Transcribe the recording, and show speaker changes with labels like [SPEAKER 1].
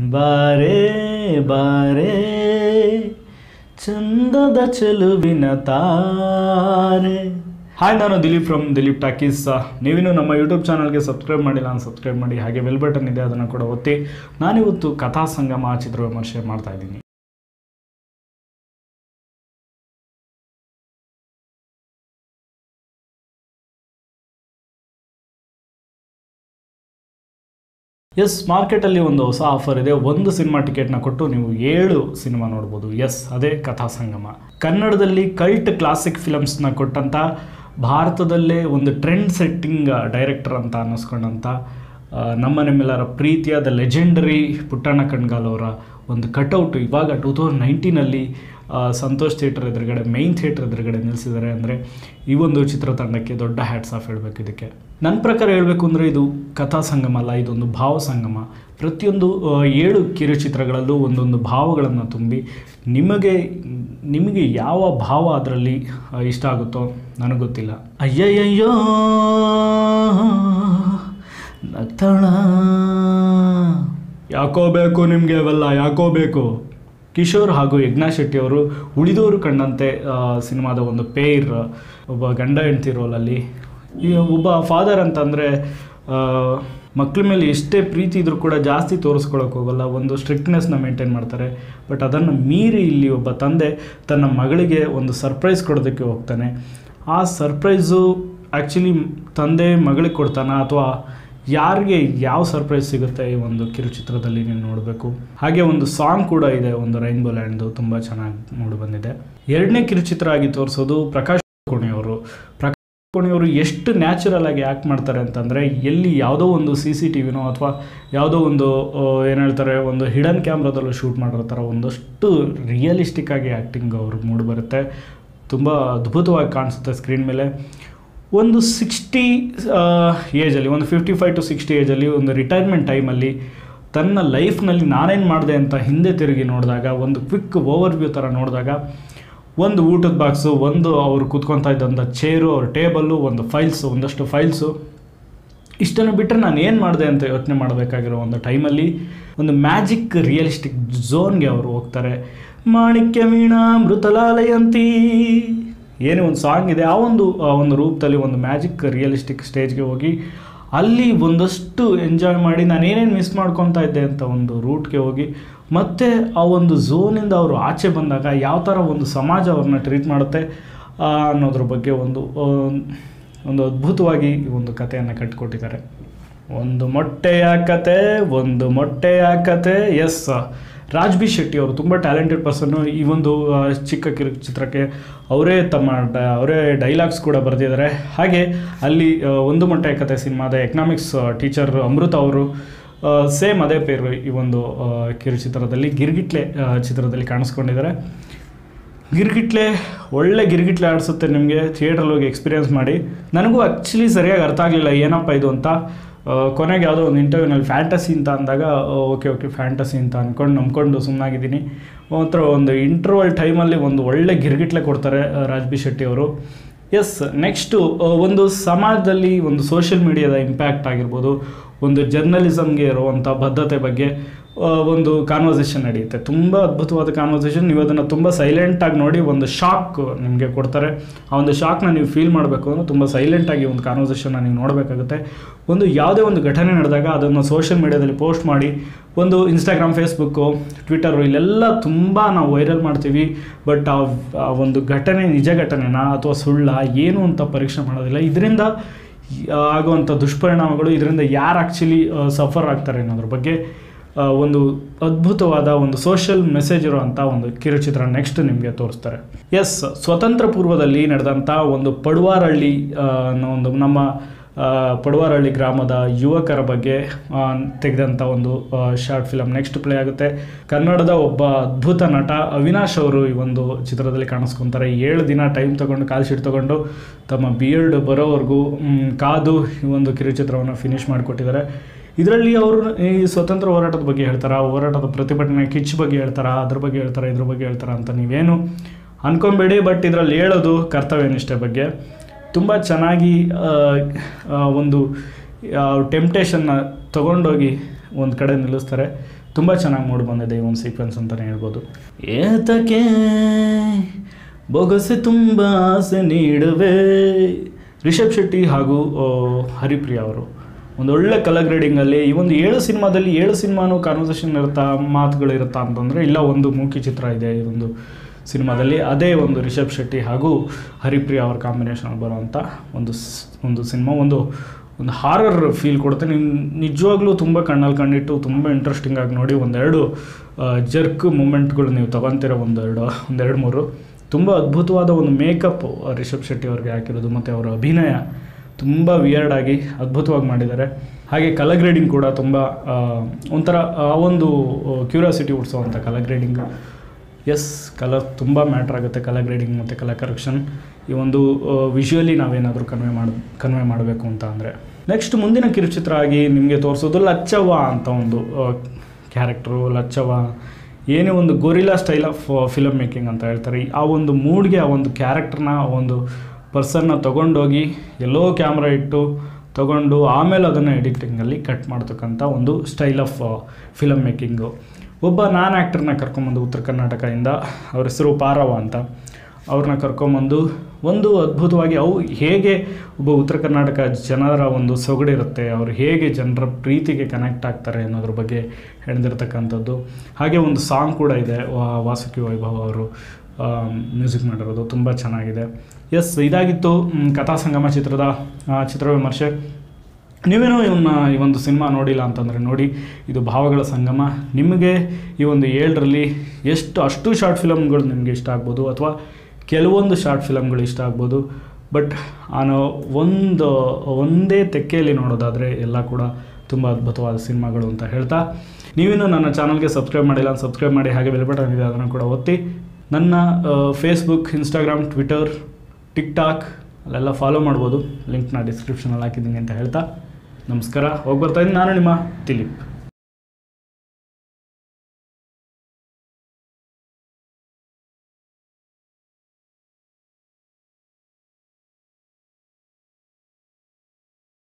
[SPEAKER 1] ಬಾರೇ ಬಾರೇ ಚಂದದ ಚೆಲುವಿನ ತಾರೆ ಹಾಯ್ ನಾನು ದಿಲೀಪ್ ಫ್ರಮ್ ದಿಲೀಪ್ ಟಾಕೀಸ್ ನೀವಿನ್ನು ನಮ್ಮ ಯೂಟ್ಯೂಬ್ ಚಾನಲ್ಗೆ ಸಬ್ಸ್ಕ್ರೈಬ್ ಮಾಡಿಲ್ಲ ಅಂತ ಸಬ್ಸ್ಕ್ರೈಬ್ ಮಾಡಿ ಹಾಗೆ ಬೆಲ್ ಬಟನ್ ಇದೆ ಅದನ್ನು ಕೂಡ ಒತ್ತಿ ನಾನಿವತ್ತು ಕಥಾ ಸಂಗಮ ಚಿತ್ರ ವಿಮರ್ಶೆ ಮಾಡ್ತಾ ಇದ್ದೀನಿ ಎಸ್ ಮಾರ್ಕೆಟಲ್ಲಿ ಒಂದು ಹೊಸ ಆಫರ್ ಇದೆ ಒಂದು ಸಿನಿಮಾ ಟಿಕೆಟ್ನ ಕೊಟ್ಟು ನೀವು ಏಳು ಸಿನಿಮಾ ನೋಡ್ಬೋದು ಎಸ್ ಅದೇ ಕಥಾ ಸಂಗಮ ಕನ್ನಡದಲ್ಲಿ ಕಲ್ಟ್ ಕ್ಲಾಸಿಕ್ ಫಿಲಮ್ಸ್ನ ಕೊಟ್ಟಂಥ ಭಾರತದಲ್ಲೇ ಒಂದು ಟ್ರೆಂಡ್ ಸೆಟ್ಟಿಂಗ್ ಡೈರೆಕ್ಟರ್ ಅಂತ ಅನ್ನಿಸ್ಕೊಂಡಂಥ ಆ, ನಮ್ಮ ನಿಮ್ಮೆಲ್ಲರ ಪ್ರೀತಿಯ ದ ಲೆಜೆಂಡರಿ ಪುಟ್ಟಣ್ಣ ಕಣ್ಗಾಲ್ ಅವರ ಒಂದು ಕಟೌಟ್ ಇವಾಗ ಟೂ ತೌಸಂಡ್ ನೈನ್ಟೀನಲ್ಲಿ ಸಂತೋಷ್ ಥಿಯೇಟರ್ ಎದುರುಗಡೆ ಮೈನ್ ಥಿಯೇಟರ್ ಎದುರುಗಡೆ ನಿಲ್ಲಿಸಿದ್ದಾರೆ ಅಂದರೆ ಈ ಒಂದು ಚಿತ್ರತಂಡಕ್ಕೆ ದೊಡ್ಡ ಹ್ಯಾಟ್ಸ್ ಆಫ್ ಹೇಳಬೇಕು ಇದಕ್ಕೆ ನನ್ನ ಪ್ರಕಾರ ಹೇಳಬೇಕು ಅಂದರೆ ಇದು ಕಥಾ ಸಂಗಮ ಅಲ್ಲ ಇದೊಂದು ಭಾವ ಸಂಗಮ ಪ್ರತಿಯೊಂದು ಆ, ಏಳು ಕಿರುಚಿತ್ರಗಳಲ್ಲೂ ಒಂದೊಂದು ಭಾವಗಳನ್ನು ತುಂಬಿ ನಿಮಗೆ ನಿಮಗೆ ಯಾವ ಭಾವ ಅದರಲ್ಲಿ ಆ, ಇಷ್ಟ ಆಗುತ್ತೋ ನನಗೆ ಗೊತ್ತಿಲ್ಲ ಅಯ್ಯಯ್ಯಯ್ಯೋ ನಗ್ತಾಳ ಯಾಕೋ ಬೇಕು ನಿಮಗೆ ಅವೆಲ್ಲ ಯಾಕೋ ಬೇಕು ಕಿಶೋರ್ ಹಾಗೂ ಯಜ್ಞಾ ಶೆಟ್ಟಿ ಅವರು ಉಳಿದವರು ಕಂಡಂತೆ ಆ, ಸಿನಿಮಾದ ಒಂದು ಪೇರ್ ಒಬ್ಬ ಗಂಡ ಹೆಂಡತಿ ರೋಲಲ್ಲಿ ಈ ಒಬ್ಬ ಫಾದರ್ ಅಂತಂದರೆ ಮಕ್ಕಳ ಮೇಲೆ ಎಷ್ಟೇ ಪ್ರೀತಿ ಇದ್ರೂ ಕೂಡ ಜಾಸ್ತಿ ತೋರಿಸ್ಕೊಳಕ್ಕೆ ಹೋಗಲ್ಲ ಒಂದು ಸ್ಟ್ರಿಕ್ಟ್ನೆಸ್ನ ಮೇಂಟೈನ್ ಮಾಡ್ತಾರೆ ಬಟ್ ಅದನ್ನು ಮೀರಿ ಇಲ್ಲಿ ಒಬ್ಬ ತಂದೆ ತನ್ನ ಮಗಳಿಗೆ ಒಂದು ಸರ್ಪ್ರೈಸ್ ಕೊಡೋದಕ್ಕೆ ಹೋಗ್ತಾನೆ ಆ ಸರ್ಪ್ರೈಸು ಆ್ಯಕ್ಚುಲಿ ತಂದೆ ಮಗಳಿಗೆ ಕೊಡ್ತಾನ ಅಥವಾ ಯಾರಿಗೆ ಯಾವ ಸರ್ಪ್ರೈಸ್ ಸಿಗುತ್ತೆ ಈ ಒಂದು ಕಿರುಚಿತ್ರದಲ್ಲಿ ನೀವು ನೋಡಬೇಕು ಹಾಗೆ ಒಂದು ಸಾಂಗ್ ಕೂಡ ಇದೆ ಒಂದು ರೈನ್ಬೋ ಲ್ಯಾಂಡ್ದು ತುಂಬ ಚೆನ್ನಾಗಿ ಮೂಡಿ ಬಂದಿದೆ ಎರಡನೇ ಕಿರುಚಿತ್ರ ಆಗಿ ತೋರಿಸೋದು ಪ್ರಕಾಶ್ ಕೋಣಿಯವರು ಪ್ರಕಾಶ್ ಕೋಣಿಯವರು ಎಷ್ಟು ನ್ಯಾಚುರಲ್ ಆಗಿ ಆ್ಯಕ್ಟ್ ಮಾಡ್ತಾರೆ ಅಂತಂದರೆ ಎಲ್ಲಿ ಯಾವುದೋ ಒಂದು ಸಿ ಸಿ ಟಿ ವಿನೋ ಅಥವಾ ಯಾವುದೋ ಒಂದು ಏನು ಹೇಳ್ತಾರೆ ಒಂದು ಹಿಡನ್ ಕ್ಯಾಮ್ರಾದಲ್ಲೂ ಶೂಟ್ ಮಾಡಿರೋ ಥರ ಒಂದಷ್ಟು ರಿಯಲಿಸ್ಟಿಕ್ ಆಗಿ ಆ್ಯಕ್ಟಿಂಗ್ ಅವರು ಮೂಡಿ ಬರುತ್ತೆ ತುಂಬ ಅದ್ಭುತವಾಗಿ ಕಾಣಿಸುತ್ತೆ ಸ್ಕ್ರೀನ್ ಮೇಲೆ ಒಂದು ಸಿಕ್ಸ್ಟಿ ಏಜಲ್ಲಿ ಒಂದು ಫಿಫ್ಟಿ ಫೈವ್ ಟು ಸಿಕ್ಸ್ಟಿ ಏಜಲ್ಲಿ ಒಂದು ರಿಟೈರ್ಮೆಂಟ್ ಟೈಮಲ್ಲಿ ತನ್ನ ಲೈಫ್ನಲ್ಲಿ ನಾನೇನು ಮಾಡಿದೆ ಅಂತ ಹಿಂದೆ ತಿರುಗಿ ನೋಡಿದಾಗ ಒಂದು ಕ್ವಿಕ್ ಓವರ್ ವ್ಯೂ ಥರ ನೋಡಿದಾಗ ಒಂದು ಊಟದ ಬಾಕ್ಸು ಒಂದು ಅವರು ಕೂತ್ಕೊತಾ ಇದ್ದಂಥ ಚೇರು ಅವ್ರ ಟೇಬಲ್ಲು ಒಂದು ಫೈಲ್ಸು ಒಂದಷ್ಟು ಫೈಲ್ಸು ಇಷ್ಟನ್ನು ಬಿಟ್ಟರೆ ನಾನು ಏನು ಮಾಡಿದೆ ಅಂತ ಯೋಚನೆ ಮಾಡಬೇಕಾಗಿರೋ ಒಂದು ಟೈಮಲ್ಲಿ ಒಂದು ಮ್ಯಾಜಿಕ್ ರಿಯಲಿಸ್ಟಿಕ್ ಝೋನ್ಗೆ ಅವರು ಹೋಗ್ತಾರೆ ಮಾಣಿಕ್ಯ ಮೀಣಾ ಮೃತಲಾಲಯಂತಿ ಏನೇ ಒಂದು ಸಾಂಗ್ ಇದೆ ಆ ಒಂದು ಆ ಒಂದು ರೂಪದಲ್ಲಿ ಒಂದು ಮ್ಯಾಜಿಕ್ ರಿಯಲಿಸ್ಟಿಕ್ ಸ್ಟೇಜ್ಗೆ ಹೋಗಿ ಅಲ್ಲಿ ಒಂದಷ್ಟು ಎಂಜಾಯ್ ಮಾಡಿ ನಾನು ಏನೇನು ಮಿಸ್ ಮಾಡ್ಕೊತಾ ಇದ್ದೆ ಅಂತ ಒಂದು ರೂಟ್ಗೆ ಹೋಗಿ ಮತ್ತು ಆ ಒಂದು ಝೋನಿಂದ ಅವರು ಆಚೆ ಬಂದಾಗ ಯಾವ ಥರ ಒಂದು ಸಮಾಜ ಅವ್ರನ್ನ ಟ್ರೀಟ್ ಮಾಡುತ್ತೆ ಆ, ಅನ್ನೋದ್ರ ಬಗ್ಗೆ ಒಂದು ಆ, ಒಂದು ಅದ್ಭುತವಾಗಿ ಈ ಒಂದು ಕಥೆಯನ್ನು ಕಟ್ಟಿಕೊಟ್ಟಿದ್ದಾರೆ ಒಂದು ಮೊಟ್ಟೆಯ ಕತೆ ಒಂದು ಮೊಟ್ಟೆಯ ಕತೆ ಎಸ್ ರಾಜ್ ಬಿ ಶೆಟ್ಟಿ ಅವರು ತುಂಬ ಟ್ಯಾಲೆಂಟೆಡ್ ಪರ್ಸನ್ನು ಈ ಒಂದು ಆ, ಚಿಕ್ಕ ಕಿರು ಚಿತ್ರಕ್ಕೆ ಅವರೇ ತಮ್ಮ ಡ ಅವರೇ ಡೈಲಾಗ್ಸ್ ಕೂಡ ಬರೆದಿದ್ದಾರೆ ಹಾಗೆ ಅಲ್ಲಿ ಆ, ಒಂದು ಮೊಟ್ಟೆಯ ಕತೆ ಸಿನಿಮಾದ ಎಕನಾಮಿಕ್ಸ್ ಟೀಚರ್ ಅಮೃತ ಅವರು ಸೇಮ್ ಅದೇ ಪೇರು ಈ ಒಂದು ಆ, ಕಿರುಚಿತ್ರದಲ್ಲಿ ಗಿರ್ಗಿಟ್ಲೆ ಆ, ಚಿತ್ರದಲ್ಲಿ ಕಾಣಿಸ್ಕೊಂಡಿದ್ದಾರೆ ಗಿರ್ಗಿಟ್ಲೆ ಒಳ್ಳೆ ಗಿರ್ಗಿಟ್ಲೆ ಆಡಿಸುತ್ತೆ ನಿಮಗೆ ಥಿಯೇಟ್ರಲ್ಲಿ ಹೋಗಿ ಎಕ್ಸ್ಪೀರಿಯೆನ್ಸ್ ಮಾಡಿ ನನಗೂ ಆ್ಯಕ್ಚುಲಿ ಸರಿಯಾಗಿ ಅರ್ಥ ಆಗಲಿಲ್ಲ ಏನಪ್ಪ ಇದು ಅಂತ ಆ, ಕೊನೆಗೆ ಯಾವುದೋ ಒಂದು ಇಂಟರ್ವ್ಯೂನಲ್ಲಿ ಫ್ಯಾಂಟಸಿ ಅಂತ ಅಂದಾಗ ಓಕೆ ಓಕೆ ಫ್ಯಾಂಟಸಿ ಅಂತ ಅಂದ್ಕೊಂಡು ನಂಬ್ಕೊಂಡು ಸುಮ್ಮನಾಗಿದ್ದೀನಿ ಒಂಥರ ಒಂದು ಇಂಟರ್ವಲ್ ಟೈಮಲ್ಲಿ ಒಂದು ಒಳ್ಳೆ ಗಿರ್ಗಿಟ್ಲೆ ಕೊಡ್ತಾರೆ ಆ, ರಾಜ್ ಬಿ ಶೆಟ್ಟಿ ಅವರು ಎಸ್ ನೆಕ್ಸ್ಟು ಒಂದು ಸಮಾಜದಲ್ಲಿ ಒಂದು ಸೋಷಿಯಲ್ ಮೀಡಿಯಾದ ಇಂಪ್ಯಾಕ್ಟ್ ಆಗಿರ್ಬೋದು ಒಂದು ಜರ್ನಲಿಸಮ್ಗೆ ಇರುವಂಥ ಬದ್ಧತೆ ಬಗ್ಗೆ ಆ, ಒಂದು ಕಾನ್ವರ್ಸೇಷನ್ ನಡೆಯುತ್ತೆ ತುಂಬ ಅದ್ಭುತವಾದ ಕಾನ್ವರ್ಸೇಷನ್ ನೀವು ಅದನ್ನು ತುಂಬ ಸೈಲೆಂಟಾಗಿ ನೋಡಿ ಒಂದು ಶಾಕ್ ನಿಮಗೆ ಕೊಡ್ತಾರೆ ಆ ಒಂದು ಶಾಕ್ನ ನೀವು ಫೀಲ್ ಮಾಡಬೇಕು ಅಂದರೆ ತುಂಬ ಸೈಲೆಂಟಾಗಿ ಒಂದು ಕಾನ್ವರ್ಸೇಷನ್ನ ನೀವು ನೋಡಬೇಕಾಗುತ್ತೆ ಒಂದು ಯಾವುದೇ ಒಂದು ಘಟನೆ ನಡೆದಾಗ ಅದನ್ನು ಸೋಷಿಯಲ್ ಮೀಡಿಯಾದಲ್ಲಿ ಪೋಸ್ಟ್ ಮಾಡಿ ಒಂದು ಇನ್ಸ್ಟಾಗ್ರಾಮ್ ಫೇಸ್ಬುಕ್ಕು ಟ್ವಿಟರು ಇಲ್ಲೆಲ್ಲ ತುಂಬ ನಾವು ವೈರಲ್ ಮಾಡ್ತೀವಿ ಬಟ್ ಆ ಆ ಒಂದು ಘಟನೆ ನಿಜ ಘಟನೆನಾ ಅಥವಾ ಸುಳ್ಳ ಏನು ಅಂತ ಪರೀಕ್ಷೆ ಮಾಡೋದಿಲ್ಲ ಇದರಿಂದ ಆಗುವಂಥ ದುಷ್ಪರಿಣಾಮಗಳು ಇದರಿಂದ ಯಾರು ಆ್ಯಕ್ಚುಲಿ ಸಫರ್ ಆಗ್ತಾರೆ ಅನ್ನೋದ್ರ ಬಗ್ಗೆ ಆ, ಒಂದು ಅದ್ಭುತವಾದ ಒಂದು ಸೋಷಿಯಲ್ ಮೆಸೇಜ್ ಇರುವಂಥ ಒಂದು ಕಿರುಚಿತ್ರ ನೆಕ್ಸ್ಟ್ ನಿಮಗೆ ತೋರಿಸ್ತಾರೆ ಎಸ್ ಸ್ವತಂತ್ರ ಪೂರ್ವದಲ್ಲಿ ನಡೆದಂಥ ಒಂದು ಪಡುವಾರಹಳ್ಳಿ ಆ, ಅನ್ನೋ ಒಂದು ನಮ್ಮ ಆ, ಪಡುವಾರಹಳ್ಳಿ ಗ್ರಾಮದ ಯುವಕರ ಬಗ್ಗೆ ಆ, ತೆಗೆದಂಥ ಒಂದು ಶಾರ್ಟ್ ಫಿಲಮ್ ನೆಕ್ಸ್ಟ್ ಪ್ಲೇ ಆಗುತ್ತೆ ಕನ್ನಡದ ಒಬ್ಬ ಅದ್ಭುತ ನಟ ಅವಿನಾಶ್ ಅವರು ಈ ಒಂದು ಚಿತ್ರದಲ್ಲಿ ಕಾಣಿಸ್ಕೊತಾರೆ ಏಳು ದಿನ ಟೈಮ್ ತಗೊಂಡು ಕಾಲ್ ಶೀಟ್ ತಗೊಂಡು ತಮ್ಮ ಬಿಯರ್ಡ್ ಬರೋವರೆಗೂ ಮ್, ಕಾದು ಈ ಒಂದು ಕಿರುಚಿತ್ರವನ್ನು ಫಿನಿಶ್ ಮಾಡಿಕೊಟ್ಟಿದ್ದಾರೆ ಇದರಲ್ಲಿ ಅವರು ಈ ಸ್ವತಂತ್ರ ಹೋರಾಟದ ಬಗ್ಗೆ ಹೇಳ್ತಾರಾ ಹೋರಾಟದ ಪ್ರತಿಭಟನೆ ಕಿಚ್ ಬಗ್ಗೆ ಹೇಳ್ತಾರಾ ಅದ್ರ ಬಗ್ಗೆ ಹೇಳ್ತಾರಾ ಇದ್ರ ಬಗ್ಗೆ ಹೇಳ್ತಾರಾ ಅಂತ ನೀವೇನು ಅನ್ಕೊಬೇಡಿ ಬಟ್ ಇದರಲ್ಲಿ ಹೇಳೋದು ಕರ್ತವ್ಯ ನಿಷ್ಠೆ ಬಗ್ಗೆ ತುಂಬ ಚೆನ್ನಾಗಿ ಆ, ಆ, ಒಂದು ಟೆಂಪ್ಟೇಷನ್ನ ತಗೊಂಡೋಗಿ ಒಂದು ಕಡೆ ನಿಲ್ಲಿಸ್ತಾರೆ ತುಂಬ ಚೆನ್ನಾಗಿ ಮೂಡಿ ಬಂದಿದೆ ಈ ಒಂದು ಸೀಕ್ವೆನ್ಸ್ ಅಂತಲೇ ಹೇಳ್ಬೋದು ಏತಕ್ಕೆ ಬೊಗಸೆ ತುಂಬ ಆಸೆ ನೀಡುವೆ ರಿಷಬ್ ಶೆಟ್ಟಿ ಹಾಗೂ ಆ, ಹರಿಪ್ರಿಯ ಅವರು ಒಂದು ಒಳ್ಳೆ ಕಲರ್ ಗ್ರೇಡಿಂಗಲ್ಲಿ ಈ ಒಂದು ಏಳು ಸಿನಿಮಾದಲ್ಲಿ ಏಳು ಸಿನಿಮಾನು ಕಾನ್ವರ್ಸೇಷನ್ ಇರುತ್ತಾ ಮಾತುಗಳು ಇರುತ್ತಾ ಅಂತಂದರೆ ಇಲ್ಲ ಒಂದು ಮೂಕಿ ಚಿತ್ರ ಇದೆ ಇದೊಂದು ಸಿನಿಮಾದಲ್ಲಿ ಅದೇ ಒಂದು ರಿಷಬ್ ಶೆಟ್ಟಿ ಹಾಗೂ ಹರಿಪ್ರಿಯ ಅವ್ರ ಕಾಂಬಿನೇಷನ್ ಬರುವಂಥ ಒಂದು ಸ್- ಒಂದು ಸಿನಿಮಾ ಒಂದು ಒಂದು ಹಾರರ್ ಫೀಲ್ ಕೊಡುತ್ತೆ ನೀವು ನಿಜವಾಗ್ಲೂ ತುಂಬ ಕಣ್ಣಲ್ಲಿ ಕಣ್ಣಿಟ್ಟು ತುಂಬ ಇಂಟ್ರೆಸ್ಟಿಂಗ್ ಆಗಿ ನೋಡಿ ಒಂದೆರಡು ಜರ್ಕ್ ಮೂಮೆಂಟ್ಗಳು ನೀವು ತಗೊತಿರೋ ಒಂದೆರಡು ಒಂದೆರಡು ಮೂರು ತುಂಬ ಅದ್ಭುತವಾದ ಒಂದು ಮೇಕಪ್ ರಿಷಬ್ ಶೆಟ್ಟಿ ಅವ್ರಿಗೆ ಹಾಕಿರೋದು ಮತ್ತು ಅವರ ಅಭಿನಯ ತುಂಬ ವಿಯರ್ಡ್ ಆಗಿ ಅದ್ಭುತವಾಗಿ ಮಾಡಿದ್ದಾರೆ ಹಾಗೆ ಕಲರ್ ಗ್ರೇಡಿಂಗ್ ಕೂಡ ತುಂಬ ಆ, ಒಂಥರ ಆ ಒಂದು ಕ್ಯೂರಿಯಾಸಿಟಿ ಹುಡ್ಸೋವಂಥ ಕಲರ್ ಗ್ರೇಡಿಂಗ್ ಎಸ್ ಕಲರ್ ತುಂಬ ಮ್ಯಾಟ್ರ್ ಆಗುತ್ತೆ ಕಲರ್ ಗ್ರೇಡಿಂಗ್ ಮತ್ತು ಕಲರ್ ಕರೆಕ್ಷನ್ ಈ ಒಂದು ವಿಜುವಲಿ ನಾವೇನಾದರೂ ಕನ್ವೆ ಮಾಡಿ ಕನ್ವೆ ಮಾಡಬೇಕು ಅಂತ ಅಂದರೆ ನೆಕ್ಸ್ಟ್ ಮುಂದಿನ ಕಿರುಚಿತ್ರ ಆಗಿ ನಿಮಗೆ ತೋರಿಸೋದು ಲಚ್ಚವ್ವ ಅಂತ ಒಂದು ಕ್ಯಾರೆಕ್ಟ್ರು ಲಚ್ಚವ್ವ ಏನೇ ಒಂದು gorilla style of film making ಅಂತ ಹೇಳ್ತಾರೆ ಆ ಒಂದು ಮೂಡ್ಗೆ ಆ ಒಂದು ಕ್ಯಾರೆಕ್ಟರ್ನ ಆ ಒಂದು ಪರ್ಸನ್ನ ತೊಗೊಂಡೋಗಿ ಎಲ್ಲೋ ಕ್ಯಾಮ್ರಾ ಇಟ್ಟು ತಗೊಂಡು ಆಮೇಲೆ ಅದನ್ನು ಎಡಿಟಿಂಗಲ್ಲಿ ಕಟ್ ಮಾಡ್ತಕ್ಕಂಥ ಒಂದು ಸ್ಟೈಲ್ ಆಫ್ ಫಿಲಮ್ ಮೇಕಿಂಗು ಒಬ್ಬ ನಾನ್ ಆ್ಯಕ್ಟರ್ನ ಕರ್ಕೊಂಬಂದು ಉತ್ತರ ಕರ್ನಾಟಕದಿಂದ ಅವ್ರ ಹೆಸರು ಪಾರವ ಅಂತ ಅವ್ರನ್ನ ಕರ್ಕೊಂಬಂದು ಒಂದು ಅದ್ಭುತವಾಗಿ ಅವು ಹೇಗೆ ಒಬ್ಬ ಉತ್ತರ ಕರ್ನಾಟಕ ಜನರ ಒಂದು ಸೊಗಡಿರುತ್ತೆ ಅವರು ಹೇಗೆ ಜನರ ಪ್ರೀತಿಗೆ ಕನೆಕ್ಟ್ ಆಗ್ತಾರೆ ಅನ್ನೋದ್ರ ಬಗ್ಗೆ ಹೇಳಿದಿರ್ತಕ್ಕಂಥದ್ದು ಹಾಗೆ ಒಂದು ಸಾಂಗ್ ಕೂಡ ಇದೆ ವಾ- ವಾಸುಕಿ ವೈಭವ್ ಅವರು ಮ್ಯೂಸಿಕ್ ಮಾಡಿರೋದು ತುಂಬ ಚೆನ್ನಾಗಿದೆ ಎಸ್ ಇದಾಗಿತ್ತು ಮ್, ಕಥಾ ಸಂಗಮ ಚಿತ್ರದ ಆ, ಚಿತ್ರ ವಿಮರ್ಶೆ ನೀವೇನೋ ಇವನ್ನ ಈ ಒಂದು ಸಿನಿಮಾ ನೋಡಿಲ್ಲ ಅಂತಂದರೆ ನೋಡಿ ಇದು ಭಾವಗಳ ಸಂಗಮ ನಿಮಗೆ ಈ ಒಂದು ಏಳರಲ್ಲಿ ಎಷ್ಟು ಅಷ್ಟು ಶಾರ್ಟ್ ಫಿಲಮ್ಗಳು ನಿಮಗೆ ಇಷ್ಟ ಆಗ್ಬೋದು ಅಥವಾ ಕೆಲವೊಂದು ಶಾರ್ಟ್ ಫಿಲಮ್ಗಳು ಇಷ್ಟ ಆಗ್ಬೋದು ಬಟ್ ನಾನು ಒಂದು ಒಂದೇ ತೆಕ್ಕೆಯಲ್ಲಿ ನೋಡೋದಾದರೆ ಎಲ್ಲ ಕೂಡ ತುಂಬ ಅದ್ಭುತವಾದ ಸಿನಿಮಾಗಳು ಅಂತ ಹೇಳ್ತಾ ನೀವಿನ್ನೂ ನನ್ನ ಚಾನಲ್ಗೆ ಸಬ್ಸ್ಕ್ರೈಬ್ ಮಾಡಿಲ್ಲ ಸಬ್ಸ್ಕ್ರೈಬ್ ಮಾಡಿ ಹಾಗೆ ಬೆಲ್ ಬಟನ್ ಇದೆ ಅದನ್ನು ಕೂಡ ಒತ್ತಿ ನನ್ನ Facebook Instagram Twitter TikTok ಅಲ್ಲೆಲ್ಲ ಫಾಲೋ ಮಾಡ್ಬೋದು ಲಿಂಕ್ನ ಡಿಸ್ಕ್ರಿಪ್ಷನಲ್ಲಿ ಹಾಕಿದ್ದೀನಿ ಅಂತ ಹೇಳ್ತಾ ನಮಸ್ಕಾರ ಹೋಗಿ ಬರ್ತಾ ಇದ್ದೀನಿ ನಾನು ನಿಮ್ಮ ದಿಲೀಪ್